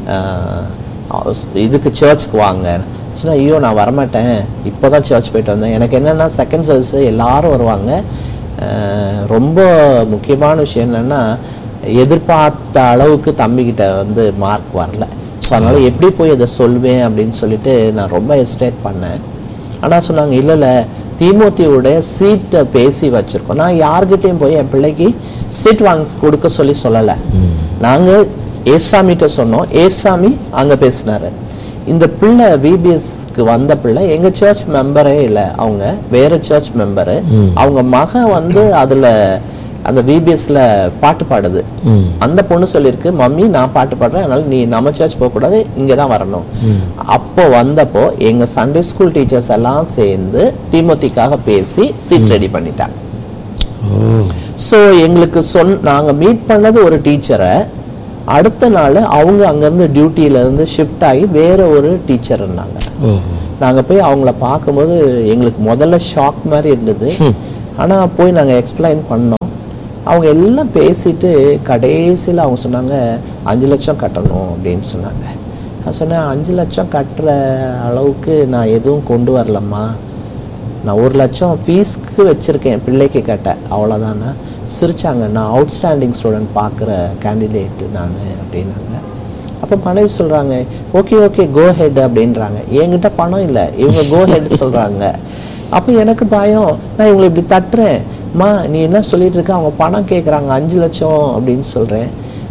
ஆஹ், இதுக்கு சர்ச்சுக்கு வாங்க சொன்னா ஐயோ நான் வரமாட்டேன் இப்போ தான் சர்ச் போயிட்டு வந்தேன் எனக்கு என்னென்னா செகண்ட் சர்வீஸ் எல்லாரும் வருவாங்க அஹ் ரொம்ப முக்கியமான விஷயம் என்னென்னா எதிர்பார்த்த அளவுக்கு தம்பிக்கிட்ட வந்து மார்க் வரல ஸோ அதனால் எப்படி போய் இதை சொல்வேன் அப்படின்னு சொல்லிட்டு நான் ரொம்ப எஸ்டேட் பண்ணேன் ஆனால் சொன்னாங்க இல்லை இல்லை தீமோத்தியோடைய சீட்டை பேசி வச்சுருக்கோம் நான் யார்கிட்டயும் போய் என் பிள்ளைக்கு சீட் வாங்கி கொடுக்க சொல்லி சொல்லலை நாங்கள் ஏசாமிகிட்ட சொன்னோம் ஏசாமி அங்கே பேசினாரு இந்த பிள்ளை விபிஎஸ்க்கு வந்த பிள்ளை எங்க சர்ச் மெம்பரே இல்லை அவங்க வேற சர்ச் மெம்பரு அவங்க மக வந்து அதுல அந்த விபிஎஸ்ல பாட்டு பாடுது அந்த பொண்ணு சொல்லியிருக்கு மம்மி நான் பாட்டு பாடுறேன் அதனால நீ நம்ம சர்ச் போக கூடாது இங்க தான் வரணும் அப்போ வந்தப்போ எங்க சண்டே ஸ்கூல் டீச்சர்ஸ் எல்லாம் சேர்ந்து திமுத்திக்காக பேசி சீட் ரெடி பண்ணிட்டாங்க ஸோ எங்களுக்கு சொன் நாங்கள் மீட் பண்ணது ஒரு டீச்சரை அடுத்த நாள் அவங்க அங்கேருந்து டியூட்டியிலேருந்து ஷிஃப்ட் ஆகி வேற ஒரு டீச்சர் இருந்தாங்க ஓ நாங்கள் போய் அவங்கள பார்க்கும்போது எங்களுக்கு முதல்ல ஷாக் மாதிரி இருந்தது ஆனால் போய் நாங்கள் எக்ஸ்பிளைன் பண்ணோம் அவங்க எல்லாம் பேசிட்டு கடைசியில் அவங்க சொன்னாங்க அஞ்சு லட்சம் கட்டணும் அப்படின்னு சொன்னாங்க நான் சொன்னேன் அஞ்சு லட்சம் கட்டுற அளவுக்கு நான் எதுவும் கொண்டு வரலம்மா நான் ஒரு லட்சம் ஃபீஸ்க்கு வச்சுருக்கேன் பிள்ளைக்கு கட்ட அவ்வளோதானா சிரிச்சாங்க நான் அவுட்ஸ்டாண்டிங் ஸ்டூடெண்ட் பார்க்குற கேண்டிடேட்டு நான் அப்படின்னாங்க அப்போ மனைவி சொல்கிறாங்க ஓகே ஓகே கோ ஹெட் அப்படின்றாங்க என்கிட்ட பணம் இல்லை இவங்க கோ ஹெட் சொல்கிறாங்க அப்போ எனக்கு பயம் நான் இவங்களை இப்படி தட்டுறேன் அம்மா நீ என்ன சொல்லிட்டு இருக்க அவங்க பணம் கேட்குறாங்க அஞ்சு லட்சம் அப்படின்னு சொல்கிறேன்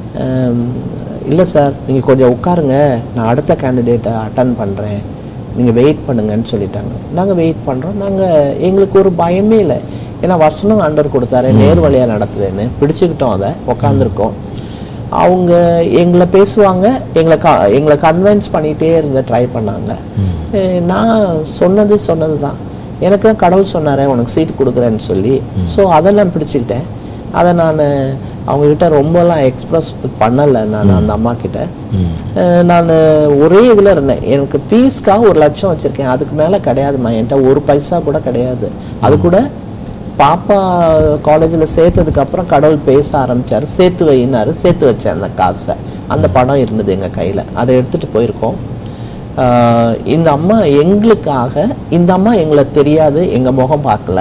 இல்லை சார் நீங்கள் கொஞ்சம் உட்காருங்க நான் அடுத்த கேண்டிடேட்டை அட்டன் பண்ணுறேன் நீங்கள் வெயிட் பண்ணுங்கன்னு சொல்லிட்டாங்க நாங்கள் வெயிட் பண்ணுறோம் நாங்கள் எங்களுக்கு ஒரு பயமே இல்லை ஏன்னா வசனம் ஆண்டர் கொடுத்தாரு நேர் வழியாக நடத்துவேன்னு பிடிச்சுக்கிட்டோம் அதை உக்காந்துருக்கோம் அவங்க எங்களை பேசுவாங்க எங்களை க எங்களை கன்வின்ஸ் பண்ணிகிட்டே இருங்க ட்ரை பண்ணாங்க அஹ் நான் சொன்னது சொன்னது தான் எனக்கு தான் கடவுள் சொன்னாரே உனக்கு சீட் கொடுக்குறேன்னு சொல்லி ஸோ அதெல்லாம் பிடிச்சிக்கிட்டேன் அதை நான் அவங்கக்கிட்ட ரொம்பலாம் எக்ஸ்ப்ரெஸ் பண்ணலை நான் அந்த அம்மா கிட்ட நான் ஒரே இதில் இருந்தேன் எனக்கு ஃபீஸ்க்காக ஒரு லட்சம் வச்சுருக்கேன் அதுக்கு மேலே கிடையாதும்மா என்கிட்ட ஒரு பைசா கூட கிடையாது அது கூட பாப்பா காலேஜில் சேர்த்ததுக்கு அப்புறம் கடவுள் பேச ஆரம்பிச்சாரு சேர்த்து வைனாரு சேர்த்து வச்சேன் அந்த காசை அந்த பணம் இருந்தது எங்கள் கையில் அதை எடுத்துகிட்டு போயிருக்கோம் ஆஹ் இந்த அம்மா எங்களுக்காக இந்த அம்மா எங்களை தெரியாது எங்கள் முகம் பார்க்கல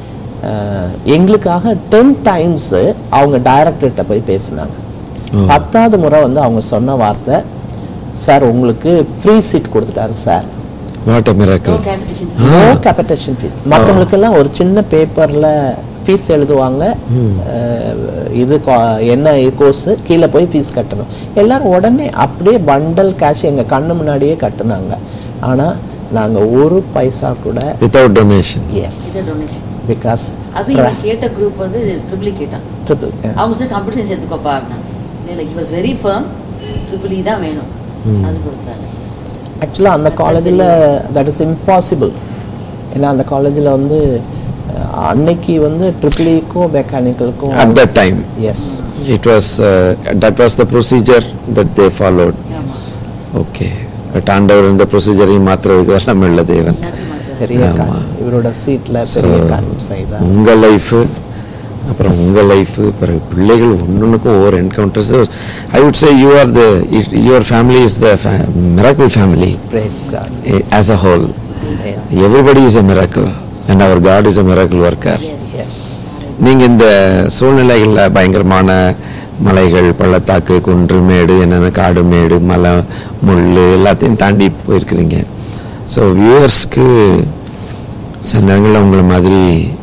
ஆஹ் எங்களுக்காக டென் டைம்ஸ் அவங்க டைரக்டர்கிட்ட போய் பேசினாங்க பத்தாவது முறை வந்து அவங்க சொன்ன வார்த்தை சார் உங்களுக்கு ஃப்ரீ சீட் கொடுத்துட்டாரு sir what a no miracle capitation no capitation fees மற்றவங்களுக்கெல்லாம் ஒரு சின்ன பேப்பரில் ஃபீஸ் எழுதுவாங்க அஹ், இது கா- என்ன கோர்ஸ் கீழே போய் ஃபீஸ் கட்டணும் எல்லாரும் உடனே அப்படியே பண்டல் கேஷ் எங்கள் கண்ணு முன்னாடியே கட்டுனாங்க ஆனால் நாங்கள் ஒரு பைசா கூட வித்தவுட் டொனேஷன் எஸ் இது donation. பிகாஸ் அது இவங்க கேட்ட குரூப் வந்து ட்ரிபிள் கேட்டான் ட்ரிபிள் அவங்க சார் கம்ப்யூட்டர் சேர்த்துக்கோப்பா இல்லை he was very firm triple E தான் வேணும் அது கொடுத்தாங்க ஆக்சுவலாக அந்த காலேஜில் தட் இஸ் இம்பாசிபிள் ஏன்னா அந்த காலேஜில் வந்து அஹ், அன்னைக்கு வந்து ட்ரிபிளிக்கும் மெக்கானிக்கலுக்கும் at that time yes it was uh, that was the procedure that they followed okay but ஆண்டவர் இந்த ப்ரொசீஜரையும் மாத்துறதுக்கு வல்லமை உள்ள தேவன் எல்லாத்தையும் மாத்துறாரு. பெரிய ஆமா. காரியம். இவரோட சீட்ல So, பெரிய காரியம் செய்தார் உங்க லைஃபு அப்புறம் உங்க லைஃபு பிறகு பிள்ளைகள் ஒன்னொன்றுக்கும் ஒவ்வொரு encounters I would say you are the your family is the miracle family Praise God. As a whole Yeah. Everybody is a miracle and our God is a miracle worker Yes. நீங்க இந்த சூழ்நிலைகள்ல பயங்கரமான மலைகள் பள்ளத்தாக்கு குன்று மேடு என்னென்ன காடு மேடு மலை முள் எல்லாத்தையும் தாண்டி போயிருக்கிறீங்க ஸோ வியூவர்ஸ்க்கு சில நேரங்களில் உங்களை மாதிரி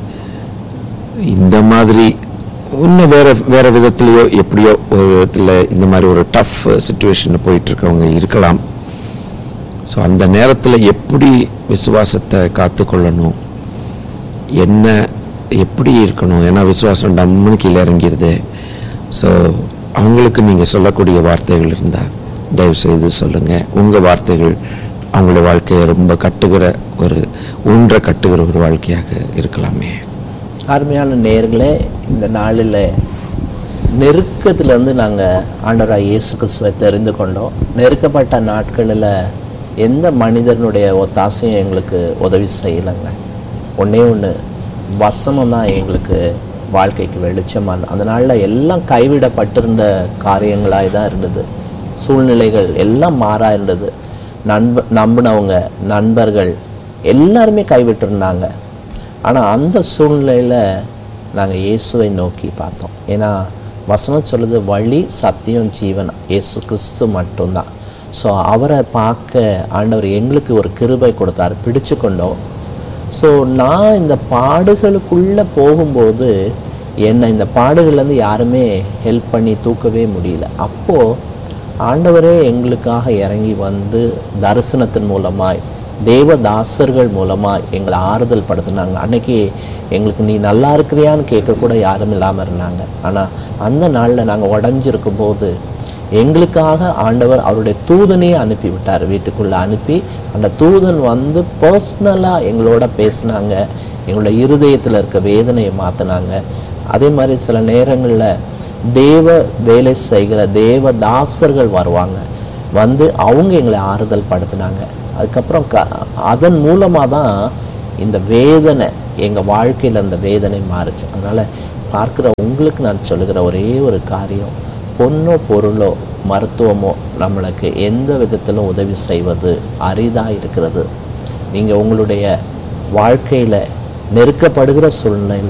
இந்த மாதிரி இன்னும் வேற வேற விதத்துலையோ எப்படியோ ஒரு விதத்தில் இந்த மாதிரி ஒரு டஃப் சுச்சுவேஷனில் போயிட்டு இருக்கவங்க இருக்கலாம் ஸோ அந்த நேரத்தில் எப்படி விசுவாசத்தை காத்துக்கொள்ளணும் என்ன எப்படி இருக்கணும் ஏன்னா விசுவாசம் டம்முன்னு கீழே இறங்கிருது ஸோ அவங்களுக்கு நீங்கள் சொல்லக்கூடிய வார்த்தைகள் இருந்தால் தயவு செய்து சொல்லுங்கள் உங்கள் வார்த்தைகள் அவங்களுடைய வாழ்க்கையை ரொம்ப கட்டுகிற ஒரு ஊன்ற கட்டுகிற ஒரு வாழ்க்கையாக இருக்கலாமே அருமையான நேயர்களே இந்த நாளில் நெருக்கத்திலேருந்து நாங்கள் ஆண்டவராக இயேசு கிறிஸ்துவை தெரிந்து கொண்டோம் நெருக்கப்பட்ட நாட்களில் எந்த மனிதனுடைய ஒத்தாசையும் எங்களுக்கு உதவி செய்யலைங்க ஒன்றே ஒன்று வசனம் தான் எங்களுக்கு வாழ்க்கைக்கு வெளிச்சமாக அந்த நாளில் எல்லாம் கைவிடப்பட்டிருந்த காரியங்களாக தான் இருந்தது சூழ்நிலைகள் எல்லாம் மாறா இருந்தது நண்ப நம்பினவங்க நண்பர்கள் எல்லாருமே கைவிட்டிருந்தாங்க ஆனால் அந்த சூழ்நிலையில் நாங்கள் இயேசுவை நோக்கி பார்த்தோம் ஏன்னா வசனம் சொல்லுது வழி சத்தியம் ஜீவன் இயேசு கிறிஸ்து மட்டும்தான் ஸோ அவரை பார்க்க ஆண்டவர் எங்களுக்கு ஒரு கிருபை கொடுத்தார் பிடிச்சு கொண்டோம் ஸோ நான் இந்த பாடுகளுக்குள்ளே போகும்போது என்னை இந்த பாடுகள்லேருந்து யாருமே ஹெல்ப் பண்ணி தூக்கவே முடியல அப்போது ஆண்டவரே எங்களுக்காக இறங்கி வந்து தரிசனத்தின் மூலமாய் தேவதாசர்கள் மூலமாக எங்களை ஆறுதல் படுத்தினாங்க அன்னைக்கு எங்களுக்கு நீ நல்லா இருக்கிறியான்னு கேட்க கூட யாரும் இல்லாமல் இருந்தாங்க ஆனால் அந்த நாளில் நாங்கள் உடஞ்சிருக்கும் போது எங்களுக்காக ஆண்டவர் அவருடைய தூதனையே அனுப்பி விட்டார் வீட்டுக்குள்ளே அனுப்பி அந்த தூதன் வந்து பர்சனலாக எங்களோட பேசினாங்க எங்களோட இருதயத்தில் இருக்க வேதனையை மாற்றினாங்க அதே மாதிரி சில நேரங்களில் தேவ வேலை செய்கிற தேவ தாசர்கள் வருவாங்க வந்து அவங்க எங்களை ஆறுதல் படுத்தினாங்க அதுக்கப்புறம் க அதன் மூலமாக தான் இந்த வேதனை எங்கள் வாழ்க்கையில் அந்த வேதனை மாறுச்சு அதனால் பார்க்குற உங்களுக்கு நான் சொல்லுகிற ஒரே ஒரு காரியம் பொண்ணோ பொருளோ மருத்துவமோ நம்மளுக்கு எந்த விதத்திலும் உதவி செய்வது அரிதாக இருக்கிறது நீங்கள் உங்களுடைய வாழ்க்கையில் நெருக்கப்படுகிற சூழ்நிலையில்